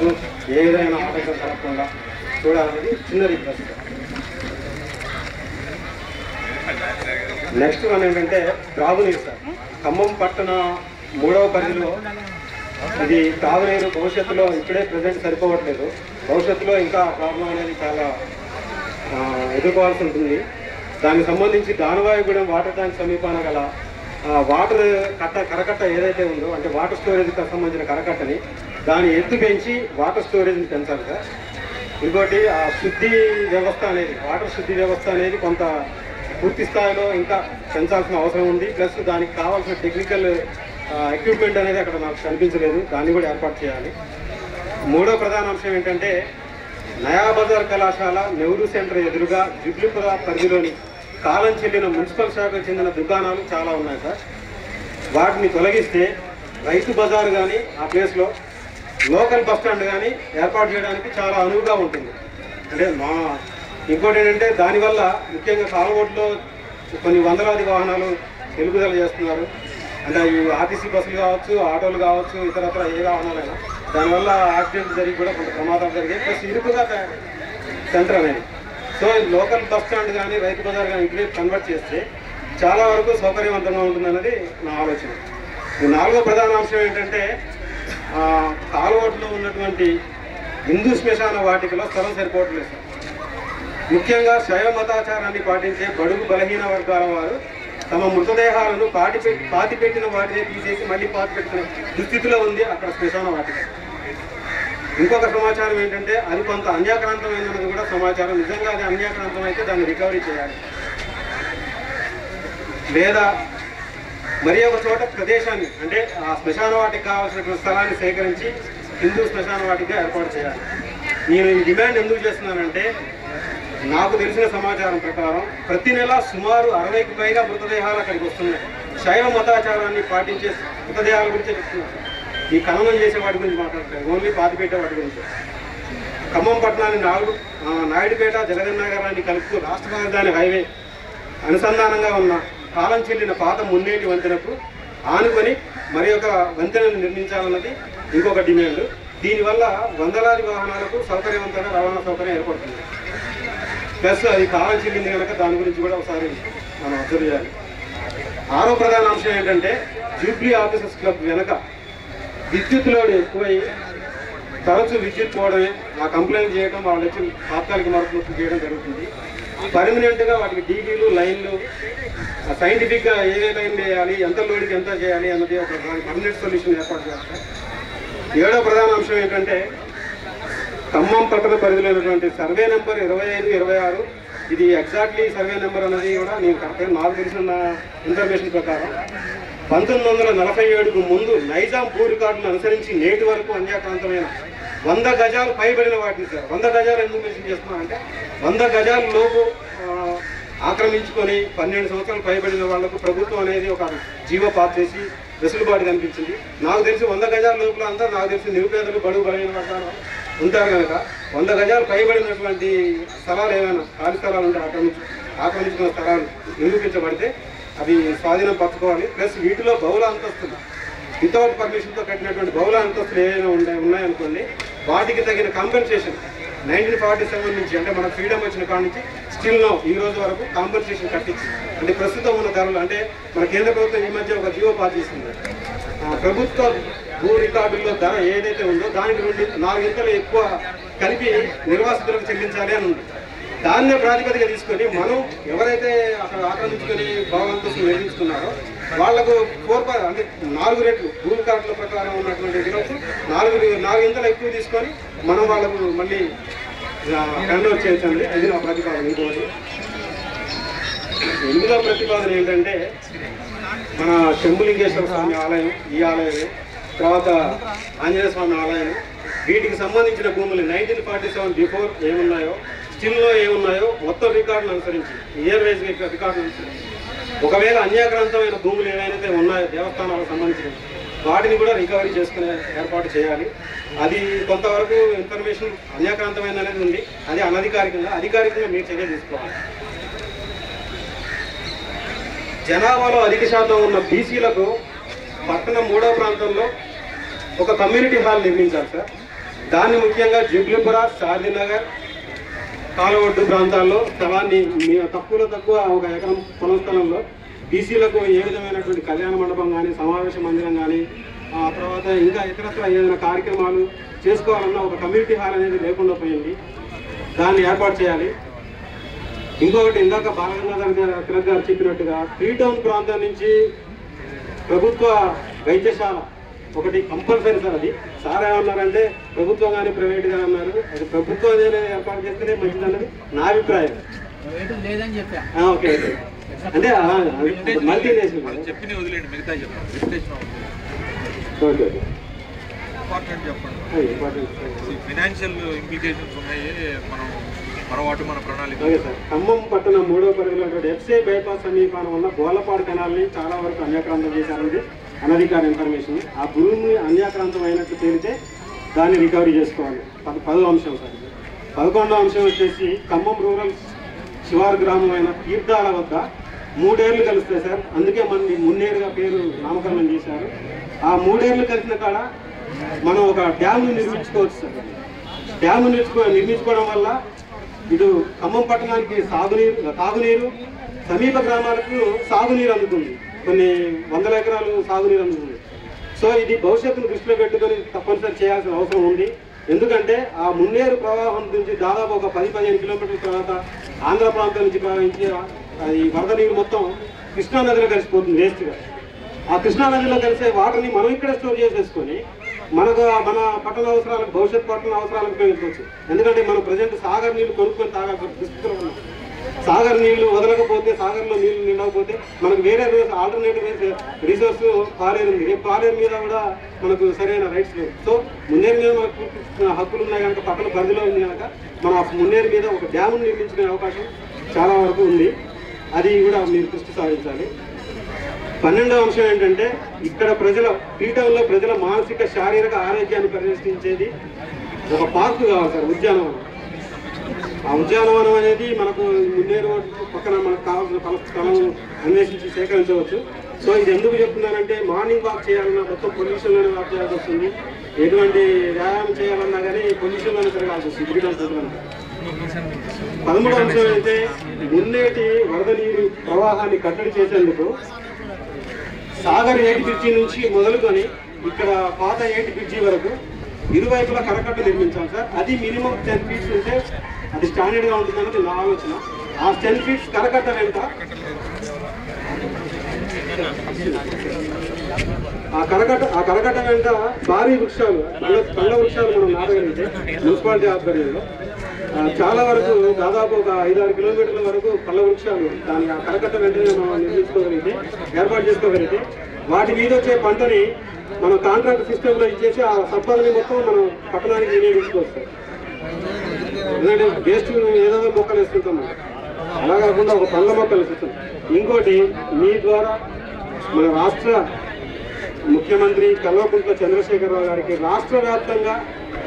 భక్తులకు ఏ విధమైన ఆటంకం కలగకుండా చూడాలనేది చిన్న రిక్వెస్ట్ నెక్స్ట్ వన్ ఏంటంటే త్రాగునీరు సార్ ఖమ్మం పట్టణ మూడవ పరిధిలో ఇది తాగునీరు భవిష్యత్తులో ఇప్పుడే ప్రజెంట్ సరిపోవట్లేదు భవిష్యత్తులో ఇంకా ప్రాబ్లం అనేది చాలా ఆ, ఎదుర్కోవాల్సి ఉంటుంది దానికి సంబంధించి దానవాయుగూడెం వాటర్ ట్యాంక్ సమీపాన గల ఆ, వాటర్ కట్ట కరకట్ట ఏదైతే ఉందో అంటే వాటర్ స్టోరేజ్కి సంబంధించిన కరకట్టని దాని ఎత్తు పెంచి వాటర్ స్టోరేజ్ని పెంచాలి సార్ ఇంకోటి ఆ శుద్ధి వ్యవస్థ అనేది వాటర్ శుద్ధి వ్యవస్థ అనేది కొంత పూర్తి స్థాయిలో ఇంకా పెంచాల్సిన అవసరం ఉంది ప్లస్ దానికి కావాల్సిన టెక్నికల్ ఎక్విప్మెంట్ అనేది అక్కడ నాకు కనిపించలేదు దాన్ని కూడా ఏర్పాటు చేయాలి మూడో ప్రధాన అంశం ఏంటంటే నయా బజార్ కళాశాల నెహ్రూ సెంటర్ ఎదురుగా జుబ్లీపుర పరిధిలోని కాలం చెల్లిన మున్సిపల్ శాఖకు చెందిన దుకాణాలు చాలా ఉన్నాయి సార్ వాటిని తొలగిస్తే రైతు బజార్ కానీ ఆ ప్లేస్లో లోకల్ బస్ స్టాండ్ కానీ ఏర్పాటు చేయడానికి చాలా అనువుగా ఉంటుంది అంటే మా ఇంకోటి ఏంటంటే దానివల్ల ముఖ్యంగా కాలవోట్లో కొన్ని వందలాది వాహనాలు నిలుపుదల చేస్తున్నారు అంటే ఈ ఆర్టీసీ బస్సులు కావచ్చు ఆటోలు కావచ్చు ఇతరత్ర ఏ వాహనాలైనా దానివల్ల యాక్సిడెంట్ జరిగి కూడా కొంత ప్రమాదాలు జరిగాయి ప్లస్ ఇరుకుగా తయారు సెంటర్ అనేది సో ఈ లోకల్ బస్ స్టాండ్ కానీ రైతు బజార్ కానీ ఇటువైపు కన్వర్ట్ చేస్తే చాలా వరకు సౌకర్యవంతంగా ఉంటుందన్నది నా ఆలోచన ఈ నాలుగో ప్రధాన అంశం ఏంటంటే ఆ, కాలువట్లో ఉన్నటువంటి హిందూ శ్మశాన వాటికలో స్థలం సరిపోవట్లేదు సార్ ముఖ్యంగా శైవ మతాచారాన్ని పాటించే బడుగు బలహీన వర్గాల వారు తమ మృతదేహాలను పాటి పెట్టి పాతి పెట్టిన వాటినే తీసేసి మళ్ళీ పాతి పెట్టిన దుస్థితిలో ఉంది అక్కడ శ్మశాన వాటిక ఇంకొక సమాచారం ఏంటంటే అది కొంత అన్యాక్రాంతమైనది కూడా సమాచారం నిజంగా అది అన్యాక్రాంతం అయితే దాన్ని రికవరీ చేయాలి లేదా మరి ఒక చోట ప్రదేశాన్ని అంటే ఆ శ్మశాన వాటికి కావాల్సినటువంటి స్థలాన్ని సేకరించి హిందూ శ్మశాన వాటిగా ఏర్పాటు చేయాలి నేను ఈ డిమాండ్ ఎందుకు చేస్తున్నానంటే నాకు తెలిసిన సమాచారం ప్రకారం ప్రతి నెల సుమారు అరవైకి పైగా మృతదేహాలు అక్కడికి వస్తున్నాయి శైవ మతాచారాన్ని పాటించే మృతదేహాల గురించి చెప్తున్నాను ఈ ఖననం చేసే వాటి గురించి మాట్లాడతాను ఓన్లీ పాతిపెట్టే వాటి గురించి ఖమ్మం పట్టణాన్ని నాలుగు ఆ, నాయుడుపేట జగన్ నగరాన్ని కలుపుతూ రాష్ట్ర రాజధాని హైవే అనుసంధానంగా ఉన్న కాలం చెల్లిన పాత మున్నేటి వంతెనకు ఆనుకొని మరి ఒక వంతెనను నిర్మించాలన్నది ఇంకొక డిమాండ్ దీనివల్ల వందలాది వాహనాలకు సౌకర్యవంతంగా రవాణా సౌకర్యం ఏర్పడుతుంది ప్లస్ అది కాలం చెల్లింది కనుక దాని గురించి కూడా ఒకసారి మనం అబ్జర్వ్ చేయాలి ఆరో ప్రధాన అంశం ఏంటంటే జూబ్లీ ఆఫీసర్స్ క్లబ్ వెనక విద్యుత్ లోడ్ ఎక్కువై తరచు విద్యుత్ పోవడమే ఆ కంప్లైంట్ చేయడం వాళ్ళు వచ్చి తాత్కాలిక మార్పులు చేయడం జరుగుతుంది పర్మనెంట్గా వాటికి డీడీలు లైన్లు సైంటిఫిక్గా ఏ లైన్ వేయాలి ఎంత లోడ్కి ఎంత చేయాలి అన్నది ఒక పర్మనెంట్ సొల్యూషన్ ఏర్పాటు చేస్తారు ఏడో ప్రధాన అంశం ఏంటంటే ఖమ్మం పట్టణ పరిధిలో ఉన్నటువంటి సర్వే నెంబర్ ఇరవై ఐదు ఇరవై ఆరు ఇది ఎగ్జాక్ట్లీ సర్వే నెంబర్ అనేది కూడా నేను కరెక్ట్గా నాకు తెలిసిన ఇన్ఫర్మేషన్ ప్రకారం పంతొమ్మిది వందల నలభై ఏడుకు ముందు నైజాం భూ రికార్డును అనుసరించి నేటి వరకు అన్యాక్రాంతమైన వంద గజాలు పైబడిన వాటిని సార్ వంద గజాలు ఎందుకు మెన్షన్ చేస్తున్నా అంటే వంద గజాల లోపు ఆ, ఆక్రమించుకొని పన్నెండు సంవత్సరాలు పైబడిన వాళ్లకు ప్రభుత్వం అనేది ఒక జీవో పాస్ చేసి వెసులుబాటు కనిపించింది నాకు తెలిసి వంద గజాల లోపల అంతా నాకు తెలిసి నిరుపేదలు బడుగు బలైన వర్గాలు ఉంటారు కనుక వంద గజాలు పైబడినటువంటి స్థలాలు ఏమైనా ఖాళీ స్థలాలు ఉంటే ఆక్రమించు ఆక్రమించుకున్న స్థలాలు నిరూపించబడితే అవి స్వాధీనం పరచుకోవాలి ప్లస్ వీటిలో బహుళ అంతస్తులు వితౌట్ పర్మిషన్తో కట్టినటువంటి బహుళ అంతస్తులు ఏమైనా ఉన్నాయి ఉన్నాయనుకోండి వాటికి తగిన కాంపెన్సేషన్ నైన్టీన్ ఫార్టీ సెవెన్ నుంచి అంటే మన ఫ్రీడమ్ వచ్చిన కాడ నుంచి స్టిల్ నో ఈ రోజు వరకు కాంపెన్సేషన్ కట్టించి అంటే ప్రస్తుతం ఉన్న ధరలు అంటే మన కేంద్ర ప్రభుత్వం ఈ మధ్య ఒక జీవో పాస్ చేసింది ఆ, ప్రభుత్వ భూ రికార్డుల్లో ధర ఏదైతే ఉందో దానికి రెండు నాలుగింతలు ఎక్కువ కలిపి నిర్వాసితులకు చెల్లించాలి అని ఉంది దాన్నే ప్రాతిపదిక తీసుకొని మనం ఎవరైతే అక్కడ ఆక్రమించుకొని భవనంతస్తులు నిర్మించుకున్నారో వాళ్లకు ఫోర్ పర్ అంటే నాలుగు రేట్లు భూ రికార్డుల ప్రకారం ఉన్నటువంటి దినోత్సవం నాలుగు నాలుగింతలు ఎక్కువ తీసుకొని మనం వాళ్ళకు మళ్ళీ హ్యాండ్ ఓవర్ చేయొచ్చండి అది నా ప్రతిపాదన ఇంకోటి ఎనిమిదో ప్రతిపాదన ఏంటంటే మన శంభులింగేశ్వర స్వామి ఆలయం ఈ ఆలయం తర్వాత ఆంజనేయ స్వామి ఆలయం వీటికి సంబంధించిన భూములు నైన్టీన్ ఫార్టీ సెవెన్ బిఫోర్ ఏమున్నాయో స్టిల్లో ఏమున్నాయో మొత్తం రికార్డులు అనుసరించి ఇయర్ వైజ్ రికార్డులు అనుసరించి ఒకవేళ అన్యాక్రాంతమైన భూములు ఏవైతే ఉన్నాయో దేవస్థానాలకు సంబంధించిన వాటిని కూడా రికవరీ చేసుకునే ఏర్పాటు చేయాలి అది కొంతవరకు ఇన్ఫర్మేషన్ అన్యాక్రాంతమైన అనేది ఉంది అది అనధికారికంగా అధికారికంగా మీరు చర్య తీసుకోవాలి జనాభాలో అధిక శాతం ఉన్న బీసీలకు పట్టణం మూడో ప్రాంతంలో ఒక కమ్యూనిటీ హాల్ నిర్మించాలి సార్ దాన్ని ముఖ్యంగా జుబ్లీపుర షాదీనగర్ కాలువొడ్డు ప్రాంతాల్లో స్థలాన్ని మీ తక్కువలో తక్కువ ఒక ఎకరం పొలం స్థలంలో బీసీలకు ఏ విధమైనటువంటి కళ్యాణ మండపం కానీ సమావేశ మందిరం కానీ ఆ తర్వాత ఇంకా ఇతరత్ర ఏదైనా కార్యక్రమాలు చేసుకోవాలన్నా ఒక కమ్యూనిటీ హాల్ అనేది లేకుండా పోయింది దాన్ని ఏర్పాటు చేయాలి ఇంకొకటి ఇందాక బాలగంగాధర్ గారు తిలక్ గారు చెప్పినట్టుగా త్రీ టౌన్ ప్రాంతం నుంచి ప్రభుత్వ వైద్యశాల ఒకటి కంపల్సరీ సార్ అది సార్ ఏమన్నారంటే ప్రభుత్వం కానీ ప్రైవేట్ గా అన్నారు అది ప్రభుత్వం అనేది ఏర్పాటు చేస్తేనే మంచిది అన్నది నా అభిప్రాయం ప్రైవేట్ లేదని చెప్పా ఆ, ఓకే ఓకే అంటే మల్టీ నేషనల్ వాళ్ళు చెప్పిన వదిలేండి మిగతా చెప్పండి లిమిటేషన్ ఓకే ఓకే ఇంపార్టెంట్ చెప్పండి ఇంపార్టెంట్ ఫినాన్షియల్ ఇంప్లికేషన్స్ ఉన్నాయి మనం పొరపాటు మన ప్రణాళిక ఓకే సార్ ఖమ్మం పట్టణం మూడో పరిధిలో ఎఫ్సీ బైపాస్ సమీపాన ఉన్న గోలపాడు కెనాల్ని చాలా వరకు అన్యాక్రాంతం చేశారండి అనధికార ఇన్ఫర్మేషన్ ఆ భూమి అన్యాక్రాంతం అయినట్టు తేలితే దాన్ని రికవరీ చేసుకోవాలి పద పదో అంశం సార్ ఇది. పదకొండో అంశం వచ్చేసి ఖమ్మం రూరల్ శివారు గ్రామం అయిన తీర్థాల వద్ద మూడేళ్లు కలుస్తాయి సార్ అందుకే మన మున్నేరుగా పేరు నామకరణం చేశారు ఆ మూడేళ్లు కలిసిన కాడ మనం ఒక డ్యామ్ నిర్మించుకోవచ్చు సార్ డ్యామ్ నిర్మించుకో నిర్మించుకోవడం వల్ల ఇటు ఖమ్మం పట్టణానికి సాగునీరు తాగునీరు సమీప గ్రామాలకు సాగునీరు అందుతుంది కొన్ని వందల ఎకరాలు సాగునీరు అందుతుంది సో ఇది భవిష్యత్తును దృష్టిలో పెట్టుకొని తప్పనిసరి చేయాల్సిన అవసరం ఉంది ఎందుకంటే ఆ మున్నేరు ప్రవాహం నుంచి దాదాపు ఒక పది పదిహేను కిలోమీటర్ల తర్వాత ఆంధ్ర ప్రాంతం నుంచి ప్రవహించి అది వరద నీరు మొత్తం కృష్ణా నదిలో కలిసిపోతుంది వేస్ట్గా ఆ కృష్ణా నదిలో కలిసే వాటర్ని మనం ఇక్కడ స్టోర్ చేసేసుకొని మనకు మన పట్టణ అవసరాలకు భవిష్యత్ పట్టణ అవసరాలకు ఉపయోగించవచ్చు ఎందుకంటే మనం ప్రజెంట్ సాగర్ నీళ్లు కొనుక్కొని తాగాల్సిన దుస్థితిలో ఉన్నాం సాగర్ నీళ్లు వదలకపోతే సాగర్లో నీళ్లు నిండకపోతే మనకు వేరే ఆల్టర్నేటివ్ రిసోర్స్ పాలేరు ఉంది రేపు పాలేరు మీద కూడా మనకు సరైన రైట్స్ లేవు సో మున్నేరు మీద మనకు పూర్తి హక్కులు ఉన్నాయి కనుక పక్కన పరిధిలో ఉంది కనుక మనం ఆ మున్నేరు మీద ఒక డ్యామ్ నిర్మించుకునే అవకాశం చాలా వరకు ఉంది అది కూడా మీరు దృష్టి సారించాలి పన్నెండవ అంశం ఏంటంటే ఇక్కడ ప్రజల పీఠంలో ప్రజల మానసిక శారీరక ఆరోగ్యాన్ని పరిరక్షించేది ఒక పార్కు కావాలి సార్ ఉద్యానవనం ఆ ఉద్యానవనం అనేది మనకు మున్నేరు పక్కన మనకు కావాల్సిన పల స్థలం అన్వేషించి సేకరించవచ్చు సో ఇది ఎందుకు చెప్తున్నానంటే మార్నింగ్ వాక్ చేయాలన్నా మొత్తం పొల్యూషన్లోనే వాక్ చేయాల్సి వస్తుంది ఎటువంటి వ్యాయామం చేయాలన్నా కానీ పొల్యూషన్లోనే తిరగాల్సి వస్తుంది పీఠం ప్రజలంతా పదమూడు అంశం అయితే మున్నేటి వరద నీరు ప్రవాహాన్ని కట్టడి చేసేందుకు సాగర్ ఏటి బ్రిడ్జి నుంచి మొదలుకొని ఇక్కడ పాత ఏటి బ్రిడ్జి వరకు ఇరువైపులా కరకట్ట నిర్మించాలి సార్ అది మినిమం టెన్ ఫీట్స్ ఉంటే అది స్టాండర్డ్ గా ఉంటుందన్నది నా ఆలోచన ఆ టెన్ ఫీట్స్ కరకట్ట వెంట ఆ కరకట్ట ఆ కరకట్ట వెంట భారీ వృక్షాలు పళ్ళ పళ్ళ వృక్షాలు మనం నాటగలిగితే మున్సిపాలిటీ ఆధ్వర్యంలో ఆ, చాలా వరకు దాదాపు ఒక ఐదారు కిలోమీటర్ల వరకు పళ్ళ వృక్షాలు దాని ఆ కరకట్ట వెంటనే మనం నిర్మించుకోగలిగితే ఏర్పాటు చేసుకోగలిగితే వాటి మీద వచ్చే పంటని మనం కాంట్రాక్ట్ సిస్టమ్ లో ఇచ్చేసి ఆ సంపదని మొత్తం మనం పట్టణానికి వినియోగించుకోవచ్చు ఎందుకంటే వేస్ట్ ఏదో మొక్కలు వేస్తుంటాం మనం. అలా కాకుండా ఒక పండ్ల మొక్కలు వేస్తుంటాం ఇంకోటి మీ ద్వారా మన రాష్ట్ర ముఖ్యమంత్రి కల్వకుంట్ల చంద్రశేఖరరావు గారికి రాష్ట్ర వ్యాప్తంగా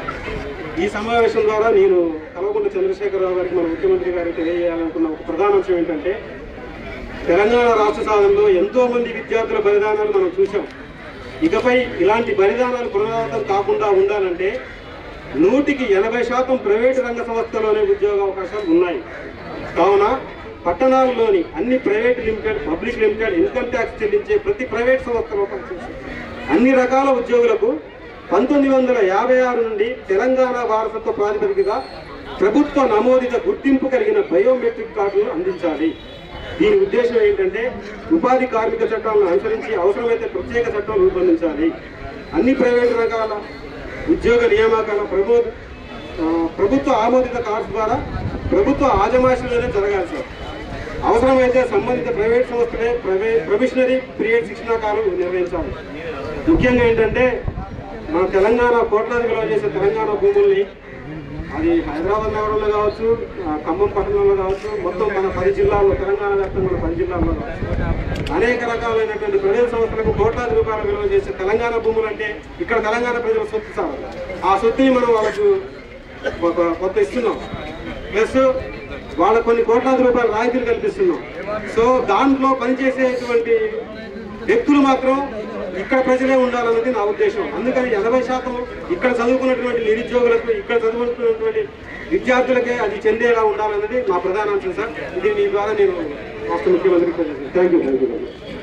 ఈ సమావేశం ద్వారా నేను కల్వకుంట్ల చంద్రశేఖరరావు గారికి మన ముఖ్యమంత్రి గారికి తెలియజేయాలనుకున్న ఒక ప్రధాన అంశం ఏంటంటే తెలంగాణ రాష్ట్ర సాధనలో ఎంతో మంది విద్యార్థుల బలిదానాలు మనం చూసాం ఇకపై ఇలాంటి బలిదానాలు పునరావృతం కాకుండా ఉండాలంటే నూటికి ఎనభై శాతం ప్రైవేటు రంగ సంస్థలోనే ఉద్యోగ అవకాశాలు ఉన్నాయి కావున పట్టణాల్లోని అన్ని private limited public limited income tax చెల్లించే ప్రతి ప్రైవేట్ సంస్థలో పనిచేసే అన్ని రకాల ఉద్యోగులకు పంతొమ్మిది వందల యాభై ఆరు నుండి తెలంగాణ వారసత్వ ప్రాతిపదికగా ప్రభుత్వ నమోదిత గుర్తింపు కలిగిన బయోమెట్రిక్ కార్డును అందించాలి దీని ఉద్దేశం ఏంటంటే ఉపాధి కార్మిక చట్టాలను అనుసరించి అవసరమైతే ప్రత్యేక చట్టం రూపొందించాలి అన్ని ప్రైవేటు రకాల ఉద్యోగ నియామకాల ప్రభు ఆ, ప్రభుత్వ ఆమోదిత కార్డ్స్ ద్వారా ప్రభుత్వ ఆజమాయిషీలోనే జరగాలి సార్ అవసరమైతే సంబంధిత ప్రైవేట్ సంస్థలే ప్రైవే ప్రొఫెషనరీ పీరియడ్ శిక్షణా కాలం నిర్వహించాలి ముఖ్యంగా ఏంటంటే మన తెలంగాణ కోట్లాది విలువ చేసే తెలంగాణ భూముల్ని అది హైదరాబాద్ నగరంలో కావచ్చు ఆ, ఖమ్మం పట్టణంలో కావచ్చు మొత్తం మన పది జిల్లాల్లో తెలంగాణ వ్యాప్తంగా మన పది జిల్లాల్లో కావచ్చు అనేక రకాలైనటువంటి ప్రైవేట్ సంస్థలకు కోట్లాది రూపాయల విలువ చేసే తెలంగాణ భూములు అంటే ఇక్కడ తెలంగాణ ప్రజల సొత్తు సార్ ఆ సొత్తుని మనం వాళ్ళకు ఒక కొత్త ఇస్తున్నాం ప్లస్ వాళ్ళకు కొన్ని కోట్లాది రూపాయల రాయితీలు కల్పిస్తున్నాం సో దాంట్లో పనిచేసేటువంటి వ్యక్తులు మాత్రం ఇక్కడ ప్రజలే ఉండాలన్నది నా ఉద్దేశం అందుకని ఎనభై శాతం ఇక్కడ చదువుకున్నటువంటి నిరుద్యోగులకు ఇక్కడ చదువుకున్నటువంటి విద్యార్థులకే అది చెందేలా ఉండాలన్నది నా ప్రధాన అంశం సార్ ఇది మీ ద్వారా నేను రాష్ట్ర ముఖ్యమంత్రికి థ్యాంక్ యూ థ్యాంక్ యూ